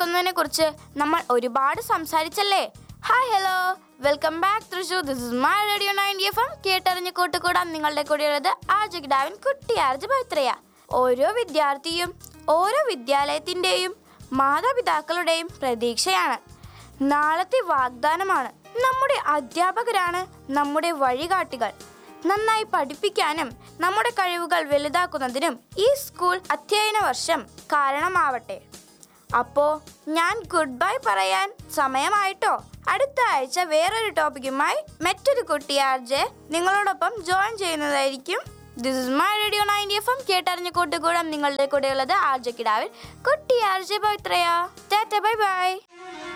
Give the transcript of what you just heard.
വളർത്തുന്നതിനെ കുറിച്ച് നമ്മൾ ഒരുപാട് സംസാരിച്ചല്ലേ hi hello welcome back Thrissur this is my radio ninety F M കേട്ടറിഞ്ഞ് കൂട്ടുകൂടാൻ നിങ്ങളുടെ കൂടെയുള്ളത് ആർജ് കിടാവിൻ കുട്ടി ആർജ് പവിത്രയ ഓരോ വിദ്യാർത്ഥിയും ഓരോ വിദ്യാലയത്തിൻ്റെയും മാതാപിതാക്കളുടെയും പ്രതീക്ഷയാണ് നാളത്തെ വാഗ്ദാനമാണ് നമ്മുടെ അധ്യാപകരാണ് നമ്മുടെ വഴികാട്ടികൾ നന്നായി പഠിപ്പിക്കാനും നമ്മുടെ കഴിവുകൾ വലുതാക്കുന്നതിനും ഈ സ്കൂൾ അധ്യയന വർഷം കാരണമാവട്ടെ അപ്പോ ഞാൻ ഗുഡ് ബൈ പറയാൻ സമയമായിട്ടോ അടുത്ത ആഴ്ച വേറൊരു ടോപ്പിക്കുമായി മറ്റൊരു കുട്ടി ആർജെ നിങ്ങളോടൊപ്പം ജോയിൻ ചെയ്യുന്നതായിരിക്കും this is my radio ninety F M കേട്ടറിഞ്ഞ കൂട്ടുകൂടാം നിങ്ങളുടെ കൂടെയുള്ളത് ആർജെ കിടാവിൽ കുട്ടി ആർജെ പവിത്രയ ടാറ്റ ബൈ ബൈ